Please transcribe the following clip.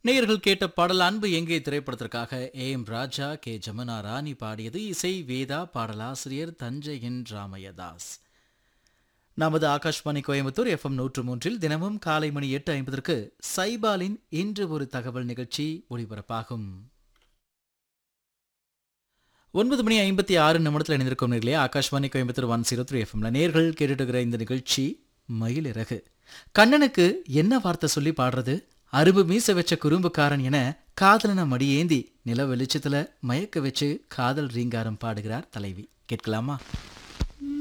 நேயர்கள் கேட்ட பாடல் அன்பு எங்கே திரைப்படத்திற்காக A M Raja K Jamuna Rani பாடியது இசை வேதா பாடலாசிரியர் தஞ்சையின் ராமையதாஸ் நமது ஆகாஷ்வாணி கோயம்புத்தூர் எஃப்எம் நூற்று மூன்றில் தினமும் காலை மணி எட்டு ஐம்பதற்கு சைபாலின் இன்று ஒரு தகவல் நிகழ்ச்சி ஒளிபரப்பாகும் ஒன்பது மணி ஐம்பத்தி ஆறு நிமிடத்தில் இணைந்திருக்கும் நேர்களே Akashvani Coimbatore one zero three எஃப்எம்ல நேர்கள் கேட்டுட்டுகிற இந்த நிகழ்ச்சி மயிலிறகு கண்ணனுக்கு என்ன வார்த்தை சொல்லி பாடுறது அரும்பு மீச வச்ச குறும்புக்காரன் என காதலன மடியேந்தி நில வெளிச்சத்துல மயக்க வச்சு காதல் ரீங்காரம் பாடுகிறார் தலைவி கேட்கலாமா